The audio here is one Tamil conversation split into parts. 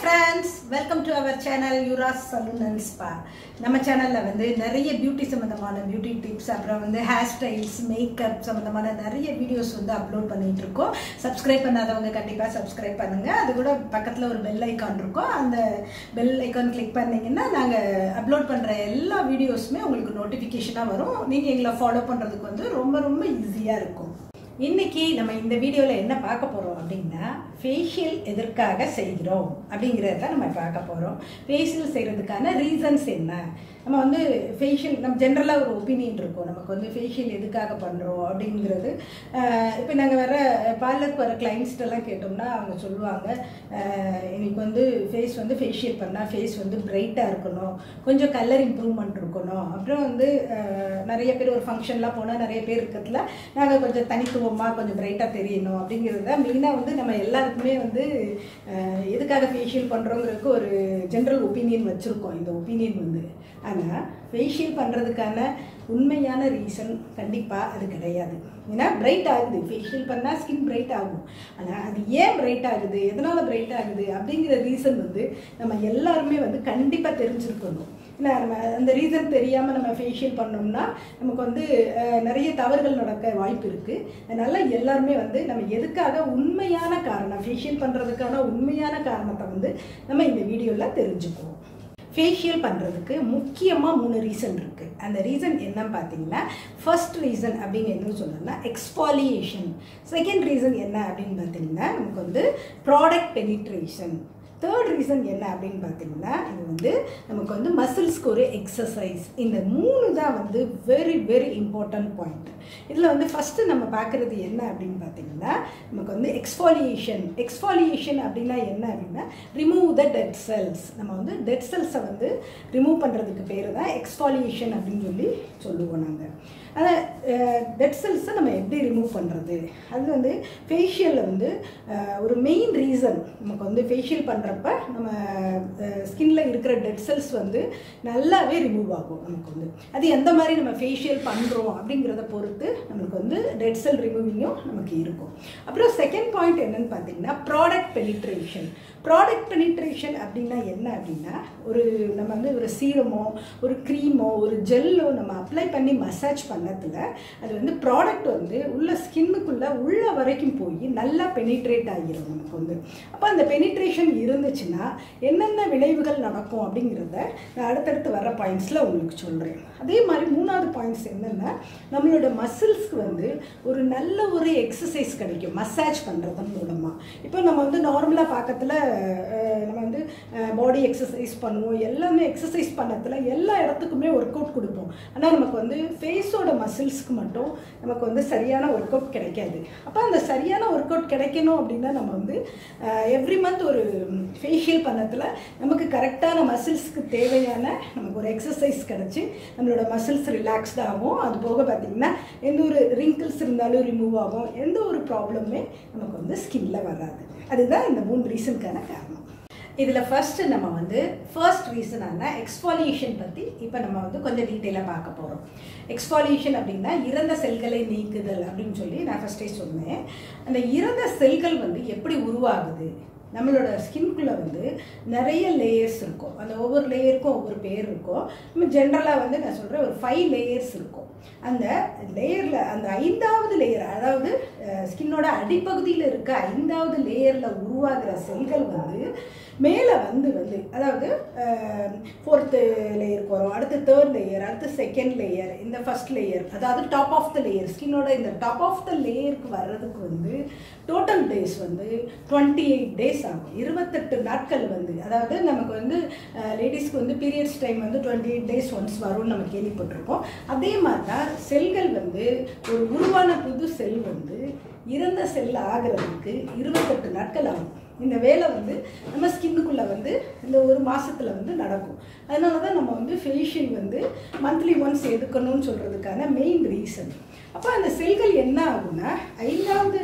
friends welcome to our channel யூராஸ் சலூன் அண்ட் ஸ்பா நம்ம சேனலில் வந்து நிறைய பியூட்டி சம்மந்தமான பியூட்டி டிப்ஸ் அப்புறம் வந்து ஹேர் ஸ்டைல்ஸ் மேக்கப் சம்மந்தமான நிறைய வீடியோஸ் வந்து அப்லோட் பண்ணிட்டு இருக்கோம் சப்ஸ்கிரைப் பண்ணாதவங்க கண்டிப்பாக சப்ஸ்கிரைப் பண்ணுங்க அது கூட பக்கத்தில் ஒரு பெல் ஐக்கான் இருக்கும் அந்த பெல் ஐக்கான் கிளிக் பண்ணீங்கன்னா நாங்கள் அப்லோட் பண்ணுற எல்லா வீடியோஸுமே உங்களுக்கு நோட்டிஃபிகேஷனாக வரும் நீங்கள் எங்களை ஃபாலோ பண்ணுறதுக்கு வந்து ரொம்ப ரொம்ப ஈஸியாக இருக்கும் இன்னைக்கு நம்ம இந்த வீடியோவில் என்ன பார்க்க போகிறோம் அப்படின்னா ஃபேஷியல் எதற்காக செய்கிறோம் அப்படிங்கிறத தான் நம்ம பார்க்க போகிறோம் ஃபேஷியல் செய்கிறதுக்கான ரீசன்ஸ் என்ன நம்ம வந்து ஃபேஷியல் நம்ம ஜென்ரலாக ஒரு ஒப்பீனியன் இருக்கும் நமக்கு வந்து ஃபேஷியல் எதுக்காக பண்ணுறோம் அப்படிங்கிறது இப்போ நாங்கள் வர பார்லருக்கு வர கிளைண்ட்ஸ்டெல்லாம் கேட்டோம்னா அவங்க சொல்லுவாங்க அஹ், எனக்கு வந்து ஃபேஸ் வந்து ஃபேஷியல் பண்ணால் ஃபேஸ் வந்து பிரைட்டாக இருக்கணும் கொஞ்சம் கலர் இம்ப்ரூவ்மெண்ட் இருக்கணும் அப்புறம் வந்து அஹ், நிறைய பேர் ஒரு ஃபங்க்ஷன்லாம் போனால் நிறைய பேர் இருக்கிறதுல நாங்கள் கொஞ்சம் தனித்துவமாக கொஞ்சம் பிரைட்டாக தெரியணும் அப்படிங்கிறது தான் மெயினாக வந்து நம்ம எல்லாருக்குமே வந்து அஹ், எதுக்காக ஃபேஷியல் பண்ணுறோங்கிறதுக்கு ஒரு ஜென்ரல் ஒப்பீனியன் வச்சுருக்கோம் இந்த ஒப்பீனியன் வந்து ஆனால் ஃபேஷியல் பண்ணுறதுக்கான உண்மையான ரீசன் கண்டிப்பாக அது கிடையாது ஏன்னா பிரைட் ஆகுது ஃபேஷியல் பண்ணால் ஸ்கின் பிரைட் ஆகும் ஆனால் அது ஏன் பிரைட் ஆகுது எதனால் பிரைட் ஆகுது அப்படிங்கிற ரீசன் வந்து நம்ம எல்லாருமே வந்து கண்டிப்பாக தெரிஞ்சிருக்கணும் ஏன்னா நம்ம அந்த ரீசன் தெரியாமல் நம்ம ஃபேஷியல் பண்ணோம்னா நமக்கு வந்து அஹ், நிறைய தவறுகள் நடக்க வாய்ப்பு இருக்குது அதனால் எல்லாருமே வந்து நம்ம எதுக்காக உண்மையான காரணம் ஃபேஷியல் பண்ணுறதுக்கான உண்மையான காரணத்தை வந்து நம்ம இந்த வீடியோவில் தெரிஞ்சுக்குவோம் ஃபேஷியல் பண்ணுறதுக்கு முக்கியமாக மூணு ரீசன் இருக்குது அந்த ரீசன் என்னன்னு பார்த்தீங்கன்னா ஃபர்ஸ்ட் ரீசன் அப்படின்னு என்ன சொல்லணும்னா எக்ஸ்பாலியேஷன் செகண்ட் ரீசன் என்ன அப்படின்னு பார்த்தீங்கன்னா நமக்கு வந்து ப்ராடக்ட் பெனிட்ரேஷன் தேர்ட் ரீசன் என்ன அப்படின்னு பார்த்தீங்கன்னா இது வந்து நமக்கு வந்து மசில்ஸ்க்கு ஒரு எக்ஸசைஸ் இந்த மூணு தான் வந்து வெரி வெரி இம்பார்ட்டன்ட் பாயிண்ட் இதில் வந்து ஃபஸ்ட்டு நம்ம பார்க்குறது என்ன அப்படின்னு பார்த்தீங்கன்னா நமக்கு வந்து எக்ஸ்பாலியேஷன் எக்ஸ்பாலியேஷன் அப்படின்னா என்ன அப்படின்னா ரிமூவ் த டெட் செல்ஸ் நம்ம வந்து டெட் செல்ஸை வந்து ரிமூவ் பண்ணுறதுக்கு பேர் தான் எக்ஸ்பாலியேஷன் அப்படின்னு சொல்லி சொல்லுவோம் நாங்கள் ஆனால் டெட் செல்ஸை நம்ம எப்படி ரிமூவ் பண்ணுறது அது வந்து ஃபேஷியலில் வந்து அஹ், ஒரு மெயின் ரீசன் நமக்கு வந்து ஃபேஷியல் பண்ணுறப்ப நம்ம ஸ்கின்ல இருக்கிற டெட் செல்ஸ் வந்து நல்லாவே ரிமூவ் ஆகும் நமக்கு வந்து அது எந்த மாதிரி நம்ம ஃபேஷியல் பண்ணுறோம் அப்படிங்கிறத பொறுத்து நமக்கு வந்து டெட் செல் ரிமூவிங்கும் நமக்கு இருக்கும் அப்புறம் செகண்ட் பாயிண்ட் என்னன்னு பார்த்தீங்கன்னா ப்ராடக்ட் பெனிட்ரேஷன் ப்ராடக்ட் பெனிட்ரேஷன் அப்படின்னா என்ன அப்படின்னா ஒரு நம்ம வந்து ஒரு சீரமோ ஒரு க்ரீமோ ஒரு ஜெல்லோ நம்ம அப்ளை பண்ணி மசாஜ் பண்ணதில் அது வந்து ப்ராடக்ட் வந்து உள்ள ஸ்கின்னுக்குள்ளே உள்ள வரைக்கும் போய் நல்லா பெனிட்ரேட் ஆகிரும் நமக்கு வந்து அப்போ அந்த பெனிட்ரேஷன் இருந்துச்சுன்னா என்னென்ன விளைவுகள் நடக்கும் அப்படிங்கிறத நான் அடுத்தடுத்து வர பாயிண்ட்ஸில் உங்களுக்கு சொல்கிறேன் அதே மாதிரி மூணாவது பாயிண்ட்ஸ் என்னென்னா நம்மளோட மசில்ஸ்க்கு வந்து ஒரு நல்ல ஒரு எக்ஸசைஸ் கிடைக்கும் மசாஜ் பண்ணுறதன் மூலமாக இப்போ நம்ம வந்து நார்மலாக பார்க்கறதுல அஹ், நம்ம வந்து பாடி எக்ஸசைஸ் பண்ணுவோம் எல்லாமே எக்ஸசைஸ் பண்ணத்துல எல்லா இடத்துக்குமே ஒர்க் அவுட் கொடுப்போம் ஆனால் நமக்கு வந்து ஃபேஸோட மசில்ஸ்க்கு மட்டும் நமக்கு வந்து சரியான ஒர்க் அவுட் கிடைக்காது அப்போ அந்த சரியான ஒர்க் அவுட் கிடைக்கணும் அப்படின்னா நம்ம வந்து எவ்ரி மந்த் ஒரு ஃபேஷியல் பண்ணத்தில் நமக்கு கரெக்டான மசில்ஸ்க்கு தேவையான நமக்கு ஒரு எக்ஸசைஸ் கிடச்சி நம்மளோட மசில்ஸ் ரிலாக்ஸ்ட் ஆகும் அது போக பார்த்திங்கன்னா எந்த ஒரு ரிங்கிள்ஸ் இருந்தாலும் ரிமூவ் ஆகும் எந்த ஒரு ப்ராப்ளமே நமக்கு வந்து ஸ்கின்ல வராது அதுதான் இந்த மூணு ரீசனுக்கான காரணம் இதில் ஃபர்ஸ்ட் நம்ம வந்து ஃபர்ஸ்ட் ரீசனான எக்ஸ்பாலியேஷன் பற்றி இப்போ நம்ம வந்து கொஞ்சம் டீட்டெயிலாக பார்க்க போகிறோம் எக்ஸ்பாலியேஷன் அப்படின்னா இறந்த செல்களை நீக்குதல் அப்படின்னு சொல்லி நான் ஃபஸ்ட்டே சொன்னேன் அந்த இறந்த செல்கள் வந்து எப்படி உருவாகுது நம்மளோட ஸ்கின்குள்ளே வந்து நிறைய லேயர்ஸ் இருக்கும் அந்த ஒவ்வொரு லேயருக்கும் ஒவ்வொரு பேர் இருக்கும் நம்ம ஜென்ரலாக வந்து நான் சொல்கிறேன் ஒரு ஃபைவ் லேயர்ஸ் இருக்கும் அந்த லேயரில் அந்த ஐந்தாவது லேயர் அதாவது ஸ்கின்னோட அடிப்பகுதியில் இருக்க ஐந்தாவது லேயரில் உருவாகிற செல்கள் வந்து மேலே வந்து வந்து அதாவது ஃபோர்த்து லேயருக்கு வரும் அடுத்து தேர்ட் லேயர் அடுத்து செகண்ட் லேயர் இந்த ஃபர்ஸ்ட் லேயர் அதாவது டாப் ஆஃப் த லேயர் ஸ்கின்னோட இந்த டாப் ஆஃப் த லேயருக்கு வர்றதுக்கு வந்து டோட்டல் டேஸ் வந்து டுவெண்ட்டி எயிட் டேஸ் ஆகும் இருபத்தெட்டு நாட்கள் வந்து அதாவது நமக்கு வந்து லேடிஸ்க்கு வந்து பீரியட்ஸ் டைம் வந்து டுவெண்ட்டி எயிட் டேஸ் ஒன்ஸ் வரும்னு நம்ம கேள்விப்பட்டிருக்கோம் அதே மாதிரி தான் செல்கள் வந்து ஒரு உருவான புது செல் வந்து இறந்த செல் ஆகிறதுக்கு இருபத்தெட்டு நாட்கள் ஆகும் இந்த வேலை வந்து நம்ம ஸ்கின்னுக்குள்ளே வந்து இந்த ஒரு மாசத்துல வந்து நடக்கும் அதனால தான் நம்ம வந்து ஃபேஷியல் வந்து மந்த்லி ஒன்ஸ் எடுக்கணும்னு சொல்கிறதுக்கான மெயின் ரீசன் அப்போ அந்த செல்கள் என்ன ஆகும்னா ஐந்தாவது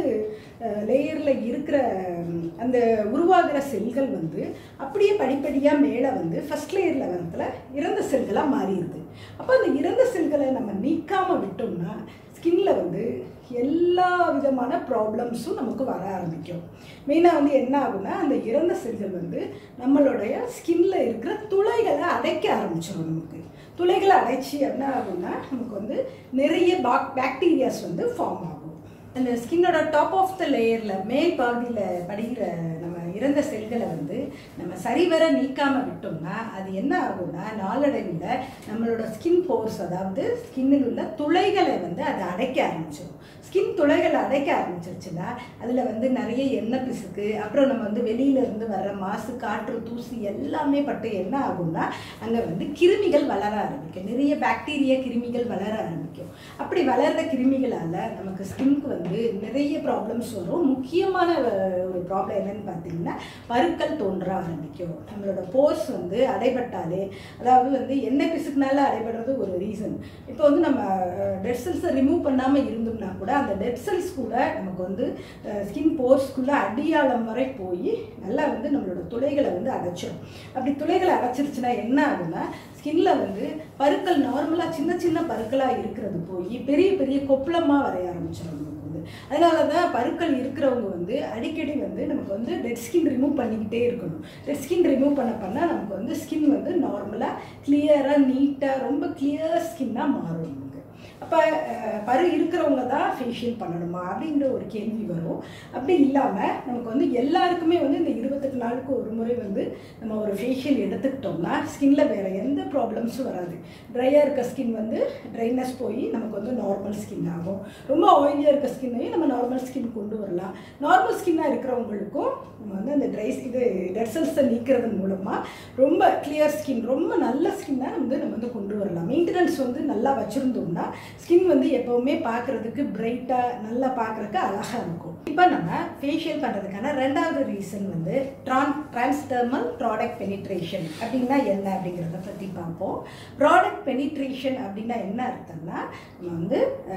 லேயரில் இருக்கிற ம், அந்த உருவாகிற செல்கள் வந்து அப்படியே படிப்படியாக மேலே வந்து ஃபர்ஸ்ட் லேயரில் வரத்துல இறந்த செல்களாக மாறிடுது அப்போ அந்த இறந்த செல்களை நம்ம நீக்காமல் விட்டோம்னா ஸ்கின்ல வந்து எல்லா விதமான ப்ராப்ளம்ஸும் நமக்கு வர ஆரம்பிக்கும் மெயினாக வந்து என்ன ஆகும்னா அந்த இறந்த செல்கள் வந்து நம்மளுடைய ஸ்கின்ல இருக்கிற துளைகளை அடைக்க ஆரம்பிச்சிடும் நமக்கு துளைகளை அடைச்சி என்ன ஆகும்னா நமக்கு வந்து நிறைய பாக் பாக்டீரியாஸ் வந்து ஃபார்ம் ஆகும் அந்த ஸ்கின்னோட டாப் ஆஃப் த லேயரில் மேல் பகுதியில் படிகிற நம்ம இறந்த செல்களை வந்து நம்ம சரிவர நீக்காமல் விட்டோம்னா அது என்ன ஆகும்னா நாளடைவில் நம்மளோட ஸ்கின் போர்ஸ் அதாவது ஸ்கின்னில் உள்ள துளைகளை வந்து அதை அடைக்க ஆரம்பிச்சிடும் ஸ்கின் துளைகளை அடைக்க ஆரம்பிச்சிருச்சுன்னா அதில் வந்து நிறைய எண்ணெய் பிசுக்கு அப்புறம் நம்ம வந்து வெளியில இருந்து வர்ற மாசு காற்று தூசி எல்லாமே பட்டு என்ன ஆகும்னா அங்கே வந்து கிருமிகள் வளர ஆரம்பிக்கும் நிறைய பாக்டீரியா கிருமிகள் வளர ஆரம்பிக்கும் அப்படி வளர்ற கிருமிகளால் நமக்கு ஸ்கின்க்கு வந்து நிறைய ப்ராப்ளம்ஸ் வரும் முக்கியமான அஹ், ஒரு ப்ராப்ளம் என்னன்னு பார்த்தீங்கன்னா பருக்கள் தோன்ற ஆரம்பிக்கும் நம்மளோட போர்ஸ் வந்து அடைபட்டாலே அதாவது வந்து எண்ணெய் பிசுக்குனால அடைபடுறது ஒரு ரீசன் இப்போ வந்து நம்ம டெட் செல்ஸை ரிமூவ் பண்ணாமல் இருந்தோம்னா கூட அந்த டெட் செல்ஸ் கூட நமக்கு வந்து ஸ்கின் போர்ஸ்க்குள்ளே அடியாளம் வரை போய் நல்லா வந்து நம்மளோட துளைகளை வந்து அடைச்சிடும் அப்படி துளைகளை அடைச்சிருச்சுன்னா என்ன ஆகும்னா ஸ்கின்ல வந்து பருக்கள் நார்மலாக சின்ன சின்ன பருக்களாக இருக்கிறது போய் பெரிய பெரிய கொப்பளமாக வரைய ஆரம்பிச்சிடும் நமக்கு வந்து அதனால தான் பருக்கள் இருக்கிறவங்க வந்து அடிக்கடி வந்து நமக்கு வந்து டெட் ஸ்கின் ரிமூவ் பண்ணிக்கிட்டே இருக்கணும் டெட் ஸ்கின் ரிமூவ் பண்ண பண்ண நமக்கு வந்து ஸ்கின் வந்து நார்மலாக கிளியராக நீட்டாக ரொம்ப கிளியர் ஸ்கின்னாக மாறும் நமக்கு அப்போ பரு இருக்கிறவங்க தான் ஃபேஷியல் பண்ணணுமா அப்படிங்கிற ஒரு கேள்வி வரும் அப்படி இல்லாமல் நமக்கு வந்து எல்லாருக்குமே வந்து இந்த இருபத்தெட்டு நாளுக்கு ஒரு முறை வந்து நம்ம ஒரு ஃபேஷியல் எடுத்துக்கிட்டோம்னா ஸ்கின்ல வேறு எந்த ப்ராப்ளம்ஸும் வராது ட்ரையாக இருக்க ஸ்கின் வந்து ட்ரைனஸ் போய் நமக்கு வந்து நார்மல் ஸ்கின் ஆகும் ரொம்ப ஆயிலியாக இருக்க ஸ்கின்னையும் நம்ம நார்மல் ஸ்கின் கொண்டு வரலாம் நார்மல் ஸ்கின்னாக இருக்கிறவங்களுக்கும் நம்ம வந்து அந்த ட்ரை இது டெட் செல்ஸை நீக்கிறதன் மூலமாக ரொம்ப கிளியர் ஸ்கின் ரொம்ப நல்ல ஸ்கின்னாக வந்து நம்ம வந்து கொண்டு வரலாம் மெயின்டெனன்ஸ் வந்து நல்லா வச்சுருந்தோம்னா ஸ்கின் வந்து எப்போவுமே பார்க்குறதுக்கு பிரைட்டாக நல்லா பார்க்குறதுக்கு அழகாக இருக்கும் இப்போ நம்ம ஃபேஷியல் பண்ணுறதுக்கான ரெண்டாவது ரீசன் வந்து ட்ரான் டிரான்ஸ்டர்மல் ப்ராடக்ட் பெனிட்ரேஷன் அப்படின்னா என்ன அப்படிங்கிறத பற்றி பார்ப்போம் ப்ராடக்ட் பெனிட்ரேஷன் அப்படின்னா என்ன அர்த்தம்னா நம்ம வந்து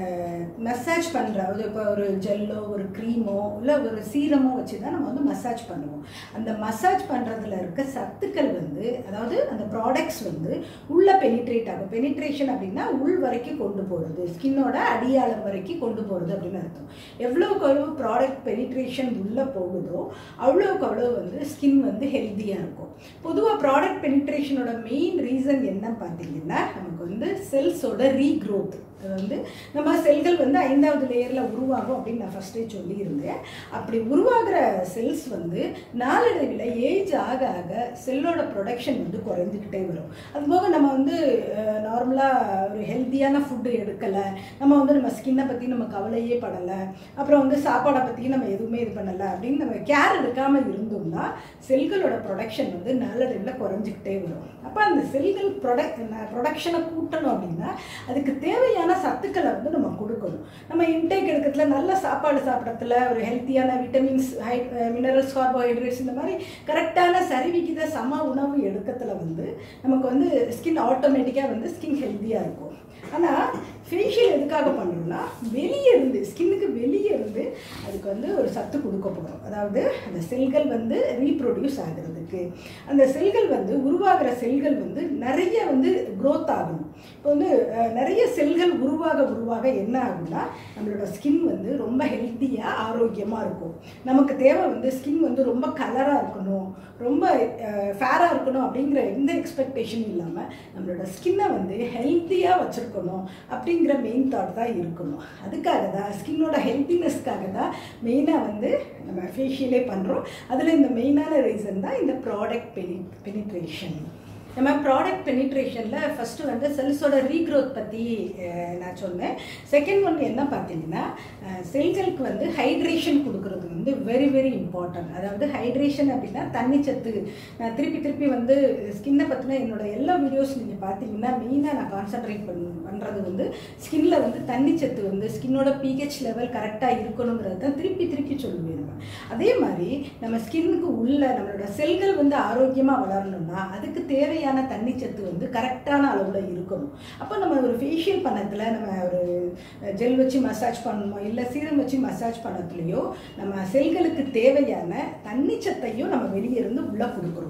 மசாஜ் பண்ணுற அது இப்போ ஒரு ஜெல்லோ ஒரு க்ரீமோ இல்லை ஒரு சீரமோ வச்சு தான் நம்ம வந்து மசாஜ் பண்ணுவோம் அந்த மசாஜ் பண்ணுறதுல இருக்க சத்துக்கள் வந்து அதாவது அந்த ப்ராடக்ட்ஸ் வந்து உள்ள பெனிட்ரேட் ஆகும் பெனிட்ரேஷன் அப்படின்னா உள் வரைக்கும் கொண்டு போகிறது ஸ்கின்னோட அடியாளம் வரைக்கும் கொண்டு போகிறது அப்படின்னு அர்த்தம் எவ்வளோக்கு எவ்வளோ ப்ராடக்ட் பெனிட்ரேஷன் உள்ளே போகுதோ அவ்வளோக்கு அவ்வளோ வந்து ஸ்கின் வந்து ஹெல்த்தியாக இருக்கும் பொதுவாக ப்ராடக்ட் பெனிட்ரேஷனோட மெயின் ரீசன் என்ன பார்த்தீங்கன்னா நமக்கு வந்து செல்ஸோட ரீக்ரோத் அது வந்து நம்ம செல்கள் வந்து ஐந்தாவது லேயரில் உருவாகும் அப்படின்னு நான் ஃபஸ்ட்டே சொல்லியிருந்தேன் அப்படி உருவாகிற செல்ஸ் வந்து நாளடைவில் ஏஜ் ஆக ஆக செல்லோட ப்ரொடக்ஷன் வந்து குறைஞ்சிக்கிட்டே வரும் அதுபோக நம்ம வந்து நார்மலாக ஒரு ஹெல்த்தியான ஃபுட்டு எடுக்கலை நம்ம வந்து நம்ம ஸ்கின்னை பற்றி நம்ம கவலையே படலை அப்புறம் வந்து சாப்பாடை பற்றி நம்ம எதுவுமே இது பண்ணலை அப்படின்னு நம்ம கேர் எடுக்காமல் இருந்தோம்னா செல்களோட ப்ரொடக்ஷன் வந்து நாளடைவில் குறைஞ்சிக்கிட்டே வரும் அப்போ அந்த செல்கள் ப்ரொடக் ப்ரொடக்ஷனை கூட்டணும் அப்படின்னா அதுக்கு தேவையான சத்துக்களை வந்து நம்ம கொடுக்கணும் நம்ம இன்டேக் எடுக்கிறதுல நல்ல சாப்பாடு சாப்பிட்றதுல ஒரு ஹெல்த்தியான விட்டமின்ஸ் ஹை மினரல்ஸ் கார்போஹைட்ரேட்ஸ் இந்த மாதிரி கரெக்டான சரிவிகித சம உணவு எடுக்கிறதுல வந்து நமக்கு வந்து ஸ்கின் ஆட்டோமேட்டிக்காக வந்து ஸ்கின் ஹெல்த்தியாக இருக்கும் ஆனால் ஃபேஷியல் எதுக்காக பண்ணுறோம்னா வெளியே இருந்து ஸ்கின்னுக்கு வெளியே இருந்து அதுக்கு வந்து ஒரு சத்து கொடுக்க போகிறோம் அதாவது அந்த செல்கள் வந்து ரீப்ரொடியூஸ் ஆகிறதுக்கு அந்த செல்கள் வந்து உருவாகிற செல்கள் வந்து நிறைய வந்து growth ஆகணும் இப்போ வந்து அஹ், நிறைய செல்கள் உருவாக உருவாக என்ன ஆகும்னா நம்மளோட ஸ்கின் வந்து ரொம்ப ஹெல்த்தியாக ஆரோக்கியமாக இருக்கும் நமக்கு தேவை வந்து ஸ்கின் வந்து ரொம்ப கலராக இருக்கணும் ரொம்ப ஃபேராக இருக்கணும் அப்படிங்கிற எந்த எக்ஸ்பெக்டேஷனும் இல்லாமல் நம்மளோட ஸ்கின்னை வந்து ஹெல்த்தியாக வச்சுருக்கணும் அப்படிங்கிற மெயின் தாட் தான் இருக்கணும் அதுக்காக தான் ஸ்கின்னோட ஹெல்த்தினஸ்க்காக தான் மெயினாக வந்து நம்ம ஃபேஷியலே பண்ணுறோம் அதில் இந்த மெயினான ரீசன் தான் இந்த ப்ராடக்ட் பெனி பெனிட்ரேஷன் நம்ம ப்ராடக்ட் பெனிட்ரேஷனில் ஃபஸ்ட்டு வந்து செல்ஸோட ரீக்ரோத் பற்றி நான் சொன்னேன் செகண்ட் ஒன் என்ன பார்த்தீங்கன்னா செல்களுக்கு வந்து ஹைட்ரேஷன் கொடுக்கறது வந்து வெரி வெரி இம்பார்ட்டன்ட் அதாவது ஹைட்ரேஷன் அப்படின்னா தண்ணி சத்து நான் திருப்பி திருப்பி வந்து ஸ்கின்னை பற்றின என்னோட எல்லா வீடியோஸ் நீங்கள் பார்த்தீங்கன்னா மெயினாக நான் கான்சென்ட்ரேட் பண்ண பண்ணுறது வந்து ஸ்கின்ல வந்து தண்ணி சத்து வந்து ஸ்கின்னோட பிஹெச் லெவல் கரெக்டாக இருக்கணுங்கிறது தான் திருப்பி திருப்பி சொல்லுவேன் நம்ம அதே மாதிரி நம்ம ஸ்கின்னுக்கு உள்ள நம்மளோட செல்கள் வந்து ஆரோக்கியமாக வளரணும்னா அதுக்கு தேவையான தண்ணி சத்து வந்து கரெக்டான அளவில் இருக்கணும் அப்போ நம்ம ஒரு ஃபேஷியல் பண்ணத்தில் நம்ம ஒரு ஜெல் வச்சு மசாஜ் பண்ணணுமோ இல்லை சீரம் வச்சு மசாஜ் பண்ணத்துலையோ நம்ம செல்களுக்கு தேவையான தண்ணி சத்தையும் நம்ம வெளியே இருந்து உள்ளே கொடுக்குறோம் நமக்கு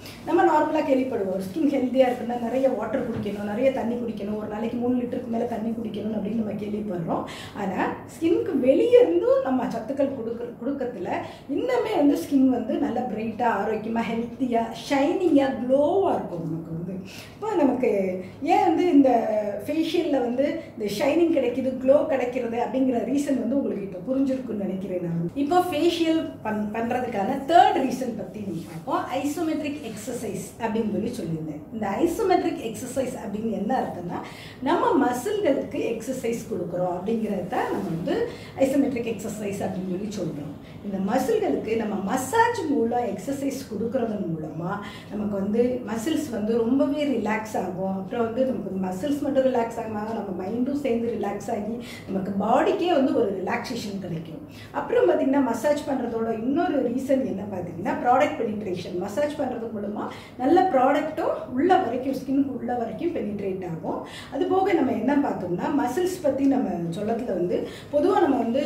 நம்ம நார்மலாக கேள்விப்படுவோம் ஸ்கின் ஹெல்த்தியாக இருக்குன்னா நிறைய வாட்டர் குடிக்கணும் நிறைய தண்ணி குடிக்கணும் ஒரு நாளைக்கு மூணு லிட்டருக்கு மேலே தண்ணி குடிக்கணும் அப்படின்னு நம்ம கேள்விப்படுறோம் ஆனால் ஸ்கின்க்கு வெளியே இருந்தும் நம்ம சத்துக்கள் கொடுக்க கொடுக்கறதுல இன்னுமே வந்து ஸ்கின் வந்து நல்லா பிரைட்டாக ஆரோக்கியமாக ஹெல்த்தியாக ஷைனிங்காக க்ளோவாக இருக்கும் நமக்கு வந்து இப்போ நமக்கு ஏன் வந்து இந்த ஃபேஷியலில் வந்து இந்த ஷைனிங் கிடைக்குது க்ளோ கிடைக்கிறது அப்படிங்கிற ரீசன் வந்து உங்களுக்கு இப்போ புரிஞ்சிருக்குன்னு நினைக்கிறேன் நான் இப்போ ஃபேஷியல் பண் பண்ணுறதுக்கான தேர்ட் ரீசன் பற்றி நம்ம பார்ப்போம் ஐசோமெட்ரிக் எக்ஸசைஸ் அப்படின்னு சொல்லி சொல்லியிருந்தேன் இந்த ஐசோமெட்ரிக் எக்ஸசைஸ் அப்படின்னு என்ன அர்த்தம்னா நம்ம மசில்களுக்கு எக்ஸசைஸ் கொடுக்குறோம் அப்படிங்கிறத தான் நம்ம வந்து ஐசோமெட்ரிக் எக்ஸசைஸ் அப்படின்னு சொல்லி சொல்கிறோம் இந்த மசில்களுக்கு நம்ம மசாஜ் மூலம் எக்ஸசைஸ் கொடுக்கறதன் மூலமாக நமக்கு வந்து மசில்ஸ் வந்து ரொம்பவே ரிலாக்ஸ் ஆகும் அப்புறம் வந்து நமக்கு மசில்ஸ் மட்டும் ரிலாக்ஸ் ஆகாமல் நம்ம மைண்டும் சேர்ந்து ரிலாக்ஸ் ஆகி நமக்கு பாடிக்கே வந்து ஒரு ரிலாக்ஸேஷன் கிடைக்கும் அப்புறம் பார்த்திங்கன்னா மசாஜ் பண்ணுறதோட இன்னொரு ரீசன் என்ன பார்த்தீங்கன்னா ப்ராடக்ட் பெனிட்ரேஷன் மசாஜ் பண்ணுறது மூலமாக நல்ல ப்ராடக்ட்டும் உள்ள வரைக்கும் ஸ்கின்னுக்கு உள்ள வரைக்கும் பெனிட்ரேட் ஆகும் அது போக நம்ம என்ன பார்த்தோம்னா மசில்ஸ் பற்றி நம்ம சொல்லத்தில் வந்து பொதுவாக நம்ம வந்து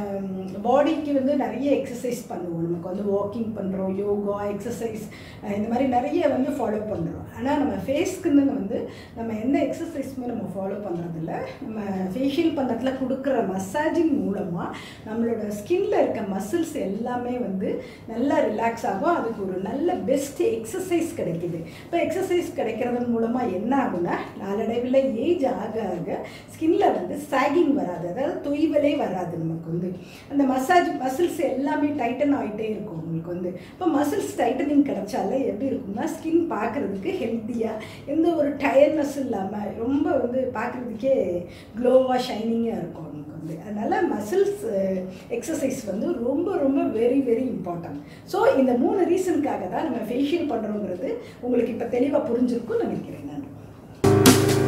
பாடிக்கு வந்து நிறைய எக்ஸசைஸ் பண்ணுவோம் நமக்கு வந்து வாக்கிங் பண்ணுறோம் யோகா எக்ஸசைஸ் இந்த மாதிரி நிறைய வந்து ஃபாலோ பண்ணுறோம் ஆனால் நம்ம ஃபேஸ்க்குன்னு வந்து நம்ம எந்த எக்ஸசைஸுமே நம்ம ஃபாலோ பண்ணுறதில்ல நம்ம ஃபேஷியல் பண்ணத்தில் கொடுக்குற மசாஜிங் மூலமாக நம்மளோட ஸ்கின்ல இருக்க மசில்ஸ் எல்லாமே வந்து நல்லா ரிலாக்ஸ் ஆகும் அதுக்கு ஒரு நல்ல பெஸ்ட் எக்ஸசைஸ் கிடைக்குது இப்போ எக்ஸசைஸ் கிடைக்கிறதன் மூலமாக என்ன ஆகும்னா நாளடைவில் ஏஜ் ஆக ஆக ஸ்கின்ல வந்து சாகிங் வராது அதாவது தொய்வலே வராது நமக்கு வந்து அந்த மசாஜ் மசில்ஸ் எல்லாமே டைட்டன் ஆகிட்டே இருக்கும் உங்களுக்கு வந்து இப்போ மசில்ஸ் டைட்டனிங் கிடைச்சாலே எப்படி இருக்கும்னா ஸ்கின் பார்க்குறதுக்கு ஹெல்த்தியாக எந்த ஒரு டயர்னஸ் இல்லாமல் ரொம்ப வந்து பார்க்குறதுக்கே க்ளோவாக ஷைனிங்காக இருக்கும் நமக்கு வந்து அதனால் மசில்ஸ் எக்ஸசைஸ் வந்து ரொம்ப ரொம்ப வெரி வெரி இம்பார்ட்டன்ட் ஸோ இந்த மூணு ரீசனுக்காக தான் நம்ம ஃபேஷியல் பண்ணுறோங்கிறது உங்களுக்கு இப்போ தெளிவாக புரிஞ்சிருக்கும்னு நினைக்கிறேன் நான்